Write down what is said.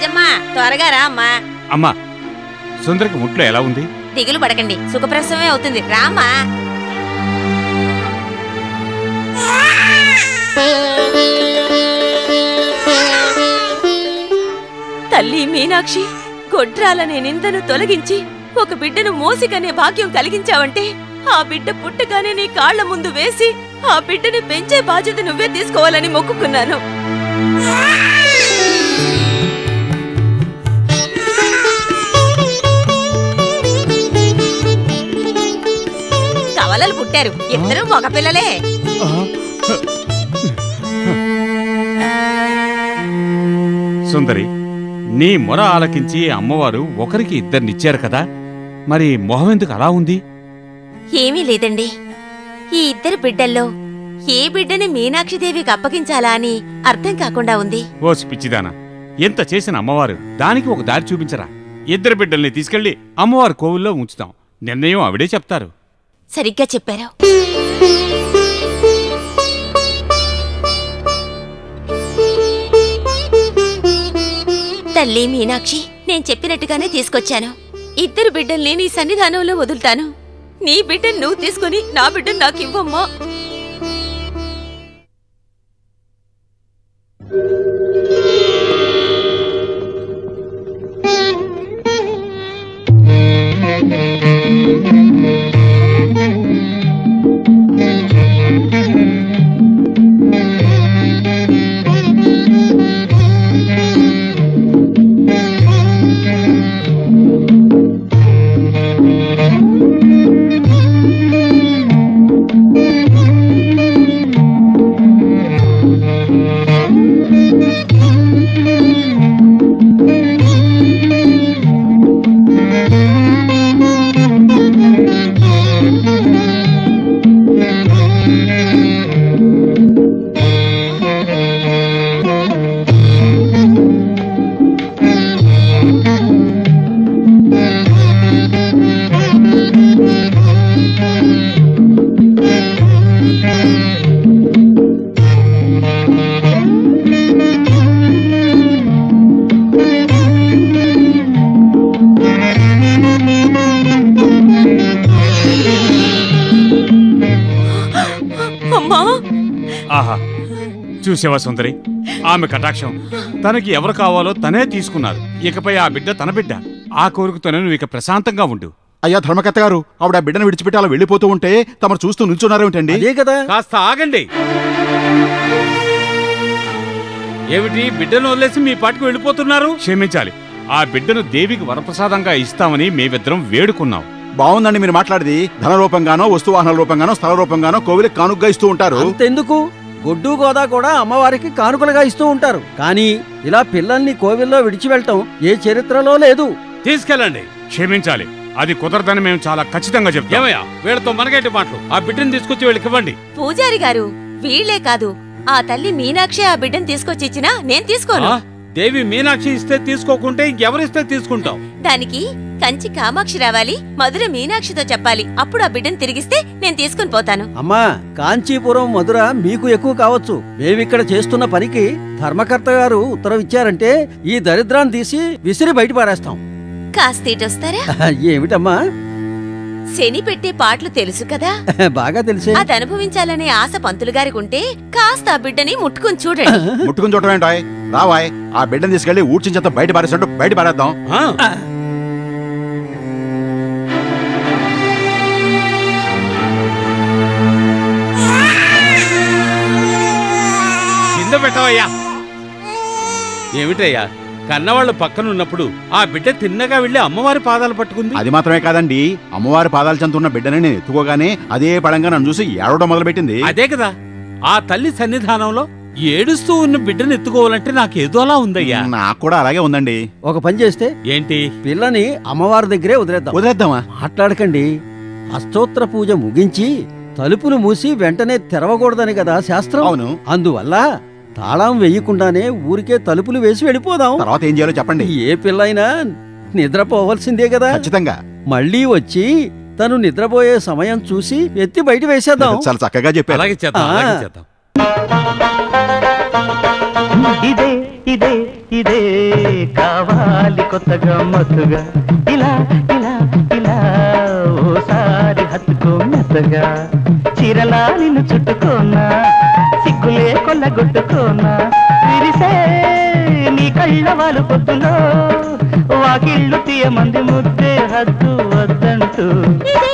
రాజమ్మా త్వరగా రా అమ్మా అమ్మా సుందరికి ముట్లో ఎలా ఉంది దిగులు పడకండి సుఖప్రసవమే అవుతుంది రామా తల్లి మీనాక్షి గొడ్రాలనే నిందను తొలగించి ఒక బిడ్డను మోసికనే భాగ్యం కలిగించావంటే ఆ బిడ్డ పుట్టగానే నీ కాళ్ల ముందు వేసి ఆ బిడ్డని పెంచే బాధ్యత నువ్వే తీసుకోవాలని మొక్కుకున్నాను కవలలు పుట్టారు ఇద్దరు మగపిల్లలే సుందరి నీ మొర ఆలకించి అమ్మవారు ఒకరికి ఇద్దరినిచ్చారు కదా మరి మొహం ఎందుకు అలా ఉంది ఏమీ లేదండి ఈ ఇద్దరు బిడ్డల్లో ఏ బిడ్డని మీనాక్షిదేవికి అప్పగించాలా అని అర్థం కాకుండా ఉంది ఓసి పిచ్చిదానా ఎంత చేసిన అమ్మవారు దానికి ఒక దారి చూపించరా ఇద్దరు బిడ్డల్ని తీసుకెళ్లి అమ్మవారి కోవిల్లో ఉంచుతాం నిర్ణయం ఆవిడే చెప్తారు సరిగ్గా చెప్పారు తల్లి మీనాక్షి నేను చెప్పినట్టుగానే తీసుకొచ్చాను ఇద్దరు బిడ్డల్ని నీ సన్నిధానంలో వదులుతాను నీ బిడ్డను నువ్వు తీసుకొని నా బిడ్డను నాకు ఇవ్వమ్మా అమ్మా ఆహా చూసావా సుందరి ఆమె కటాక్షం తనకి ఎవరు కావాలో తనే తీసుకున్నారు ఇకపై ఆ బిడ్డ తన బిడ్డ ఆ కోరికతోనే నువ్వు ఇక ప్రశాంతంగా ఉండు అయ్యా ధర్మకర్త గారు ఆవిడ ఆ బిడ్డను విడిచిపెట్టి అలా వెళ్ళిపోతూ ఉంటే తమరు చూస్తూ నిల్చున్నారేమిటండి అదే కదా కాస్త ఆగండి ఏమిటి బిడ్డను వదిలేసి మీ పాటికి వెళ్ళిపోతున్నారు క్షమించాలి ఆ బిడ్డను దేవికి వరప్రసాదంగా ఇస్తామని మేమిద్దరం వేడుకున్నాం బాగుందండి మీరు మాట్లాడేది ధన రూపంగానో వస్తువాహనాల రూపంగానో స్థల రూపంగానో కోవిలికి కానుగ్గా ఇస్తూ ఉంటారు అంతెందుకు గొడ్డు గోదా కూడా అమ్మవారికి కానుకలుగా ఇస్తూ ఉంటారు కానీ ఇలా పిల్లల్ని కోవిల్లో విడిచి వెళ్ళటం ఏ చరిత్రలో లేదు తీసుకెళ్ళండి క్షమించాలి అది కుదరదని మేము చాలా ఖచ్చితంగా చెప్తాం ఏమయ్యా వీళ్ళతో మనగేటి మాటలు ఆ బిడ్డను తీసుకొచ్చి వీళ్ళకి ఇవ్వండి పూజారి గారు వీళ్లే కాదు ఆ తల్లి మీనాక్షి ఆ బిడ్డను తీసుకొచ్చి ఇచ్చినా నేను తీసుకోను ఆ, దేవి మీనాక్షి ఇస్తే తీసుకోకుంటే ఇంకెవరిస్తే తీసుకుంటాం దానికి కంచి కామాక్షి రావాలి మధుర మీనాక్షితో చెప్పాలి అప్పుడు ఆ బిడ్డను తిరిగిస్తే నేను తీసుకుని పోతాను అమ్మా కాంచీపురం మధుర మీకు ఎక్కువ కావచ్చు మేమిక్కడ చేస్తున్న పనికి ధర్మకర్త గారు ఉత్తరం ఇచ్చారంటే ఈ దరిద్రాన్ని తీసి విసిరి బయట పారేస్తాం కాస్త ఇటొస్తారా ఏమిటమ్మా శని పెట్టే పాటలు తెలుసు కదా బాగా తెలిసే అది అనుభవించాలనే ఆశ పంతులు గారికి ఉంటే కాస్త ఆ బిడ్డని ముట్టుకుని చూడండి ముట్టుకుని చూడటం ఏంటాయ్ రావాయ్ ఆ బిడ్డను తీసుకెళ్లి ఊడ్చించేంత బయట పారేసినట్టు బయట పారేద్దాం ఆ, కింద పెట్టవయ్యా ఏమిటయ్యా కన్నవాళ్ళు పక్కన ఉన్నప్పుడు ఆ బిడ్డ తిన్నగా వెళ్ళి అమ్మవారి పాదాలు పట్టుకుంది అది మాత్రమే కాదండి అమ్మవారి పాదాల చెంత ఉన్న బిడ్డని నేను ఎత్తుకోగానే అదే పడంగా నన్ను చూసి ఏడవడం మొదలుపెట్టింది అదే కదా ఆ తల్లి సన్నిధానంలో ఏడుస్తూ ఉన్న బిడ్డను ఎత్తుకోవాలంటే నాకు ఏదోలా ఉందయ్యా నాకు కూడా అలాగే ఉందండి ఒక పని చేస్తే ఏంటి పిల్లని అమ్మవారి దగ్గరే వదిలేద్దాం వదిలేద్దామా మాట్లాడకండి అష్టోత్తర పూజ ముగించి తలుపులు మూసి వెంటనే తెరవకూడదని కదా శాస్త్రం అవును అందువల్ల తాళం వెయ్యకుండానే ఊరికే తలుపులు వేసి వెళ్ళిపోదాం తర్వాత ఏం చేయాలో చెప్పండి ఏ పిల్లైనా నిద్రపోవలసిందే కదా ఖచ్చితంగా మళ్ళీ వచ్చి తను నిద్రపోయే సమయం చూసి ఎత్తి బయట వేసేద్దాం చాలా చక్కగా చెప్పారు అలాగే చేద్దాం ఆ. అలాగే చేద్దాం ఇదే ఇదే ఇదే కావాలి కొత్తగా మత్తుగా ఇలా ఇలా ఇలా ఓసారి హత్తుకో మెత్తగా చీరలా నిన్ను చుట్టుకోనా సిగ్గులే కొల్లగొట్టుకోనా విరిసే నీ కళ్ళ వాళ్ళు పొద్దులో వాకిళ్ళు తీయమంది ముద్దే హద్దు వద్దంటూ ఇదే